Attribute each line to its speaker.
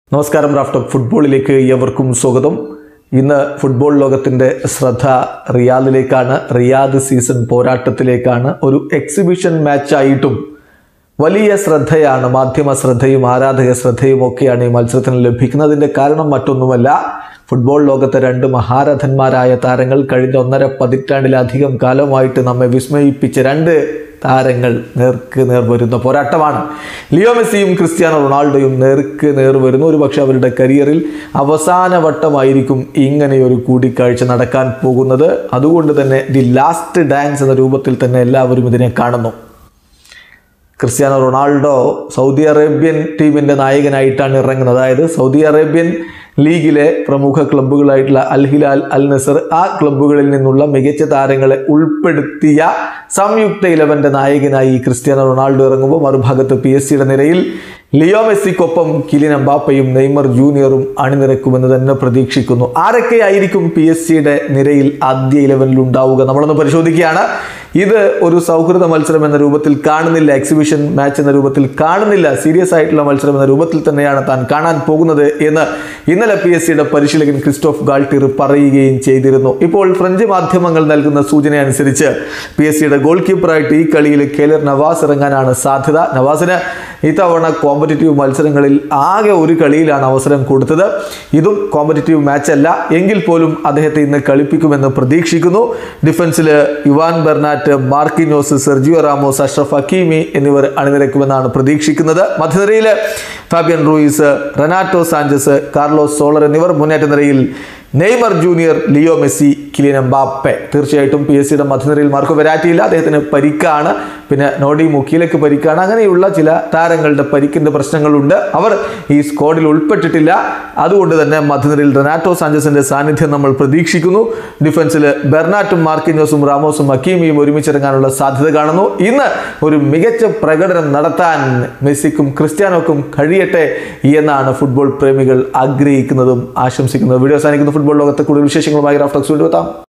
Speaker 1: നമസ്കാരം റാഫ്റ്റർ ഫുട്ബോളിലേക്ക് ഏവർക്കും സ്വാഗതം ഇന്ന് ഫുട്ബോൾ ലോകത്തിൻ്റെ ശ്രദ്ധ റിയാദിലേക്കാണ് റിയാദ് സീസൺ പോരാട്ടത്തിലേക്കാണ് ഒരു എക്സിബിഷൻ മാച്ചായിട്ടും വലിയ ശ്രദ്ധയാണ് മാധ്യമ ശ്രദ്ധയും ആരാധക ശ്രദ്ധയും ഒക്കെയാണ് ഈ മത്സരത്തിന് ലഭിക്കുന്നതിൻ്റെ കാരണം മറ്റൊന്നുമല്ല ഫുട്ബോൾ ലോകത്തെ രണ്ട് മഹാരഥന്മാരായ താരങ്ങൾ കഴിഞ്ഞ ഒന്നര പതിറ്റാണ്ടിലധികം കാലമായിട്ട് നമ്മെ വിസ്മയിപ്പിച്ച രണ്ട് താരങ്ങൾ നേർക്ക് നേർ വരുന്ന പോരാട്ടമാണ് ലിയോ മെസ്സിയും ക്രിസ്ത്യാനോ റൊണാൾഡോയും നേർക്ക് നേർ വരുന്നു ഒരുപക്ഷെ അവരുടെ കരിയറിൽ അവസാന വട്ടമായിരിക്കും ഇങ്ങനെയൊരു കൂടിക്കാഴ്ച നടക്കാൻ പോകുന്നത് അതുകൊണ്ട് തന്നെ ദി ലാസ്റ്റ് ഡാൻസ് എന്ന രൂപത്തിൽ തന്നെ എല്ലാവരും ഇതിനെ കാണുന്നു ക്രിസ്ത്യാനോ റൊണാൾഡോ സൗദി അറേബ്യൻ ടീമിൻ്റെ നായകനായിട്ടാണ് ഇറങ്ങുന്നത് അതായത് സൗദി അറേബ്യൻ ലീഗിലെ പ്രമുഖ ക്ലബ്ബുകളായിട്ടുള്ള അൽ ഹിലാൽ അൽ നസർ ആ ക്ലബ്ബുകളിൽ നിന്നുള്ള മികച്ച താരങ്ങളെ ഉൾപ്പെടുത്തിയ സംയുക്ത ഇലവൻ്റെ നായകനായി ക്രിസ്ത്യാനോ റൊണാൾഡോ ഇറങ്ങുമ്പോൾ മറുഭാഗത്ത് പി എസ് സിയുടെ നിരയിൽ ലിയോ മെസ്സിക്കൊപ്പം കിലിൻ എംബാപ്പയും നെയ്മർ ജൂനിയറും അണിനിരക്കുമെന്ന് തന്നെ പ്രതീക്ഷിക്കുന്നു ആരൊക്കെയായിരിക്കും പി എസ് സിയുടെ നിരയിൽ ആദ്യ ഇലവനിൽ ഉണ്ടാവുക നമ്മളൊന്ന് പരിശോധിക്കുകയാണ് ഇത് ഒരു സൗഹൃദ മത്സരം എന്ന രൂപത്തിൽ കാണുന്നില്ല എക്സിബിഷൻ മാച്ച് എന്ന രൂപത്തിൽ കാണുന്നില്ല സീരിയസ് ആയിട്ടുള്ള മത്സരം എന്ന രൂപത്തിൽ തന്നെയാണ് താൻ കാണാൻ പോകുന്നത് എന്ന് ഇന്നലെ പി എസ് സിയുടെ പരിശീലകൻ ക്രിസ്റ്റോഫ് ഗാൾട്ടിർ പറയുകയും ചെയ്തിരുന്നു ഇപ്പോൾ ഫ്രഞ്ച് മാധ്യമങ്ങൾ നൽകുന്ന സൂചന അനുസരിച്ച് പി എസ് സിയുടെ ഗോൾ കീപ്പറായിട്ട് ഈ കളിയിൽ കേലർ നവാസ് ഇറങ്ങാനാണ് സാധ്യത നവാസിന് ഇത്തവണ കോമ്പറ്റീറ്റീവ് മത്സരങ്ങളിൽ ആകെ ഒരു കളിയിലാണ് അവസരം കൊടുത്തത് ഇതും കോമ്പറ്റീറ്റീവ് മാച്ച് അല്ല എങ്കിൽ പോലും അദ്ദേഹത്തെ ഇന്ന് കളിപ്പിക്കുമെന്ന് പ്രതീക്ഷിക്കുന്നു ഡിഫൻസിൽ Juan Bernat Marquinhos Sergio Ramos Achraf Hakimi എന്നിവർ അണിനിരക്കുമെന്നാണ് പ്രതീക്ഷിക്കുന്നത് മധ്യനിരയിൽ Fabian Ruiz Renato Sanches Carlos Soler എന്നിവർ മുന്നേറ്റ നിരയിൽ Neymar junior Leo Messi Kylian Mbappe തീർച്ചയായിട്ടും പി എസ് സിയുടെ മധ്യനിരയിൽ മാർക്ക് വരാറ്റിയില്ല അദ്ദേഹത്തിന് പരിക്കാണ് പിന്നെ നോഡി മുക്കിയിലേക്ക് പരിക്കാണ് അങ്ങനെയുള്ള ചില താരങ്ങളുടെ പരിക്കിൻ്റെ പ്രശ്നങ്ങളുണ്ട് അവർ ഈ സ്ക്വാഡിൽ ഉൾപ്പെട്ടിട്ടില്ല അതുകൊണ്ട് തന്നെ മധ്യനിരയിൽ റെനാറ്റോ സാഞ്ചസിന്റെ സാന്നിധ്യം നമ്മൾ പ്രതീക്ഷിക്കുന്നു ഡിഫൻസിൽ ബെർനാറ്റും മാർക്കിനോസും റാമോസും ഹക്കീമിയും ഒരുമിച്ചിറങ്ങാനുള്ള സാധ്യത കാണുന്നു ഇന്ന് ഒരു മികച്ച പ്രകടനം നടത്താൻ മെസ്സിക്കും ക്രിസ്ത്യാനോക്കും കഴിയട്ടെ എന്നാണ് ഫുട്ബോൾ പ്രേമികൾ ആഗ്രഹിക്കുന്നതും ആശംസിക്കുന്നതും വീഡിയോ അവസാനിക്കുന്ന ഫുട്ബോൾ ലോകത്തെ കൂടുതൽ വിശേഷങ്ങളുമായി റാഫ്റ്റോക്സ് വീണ്ടും എത്താം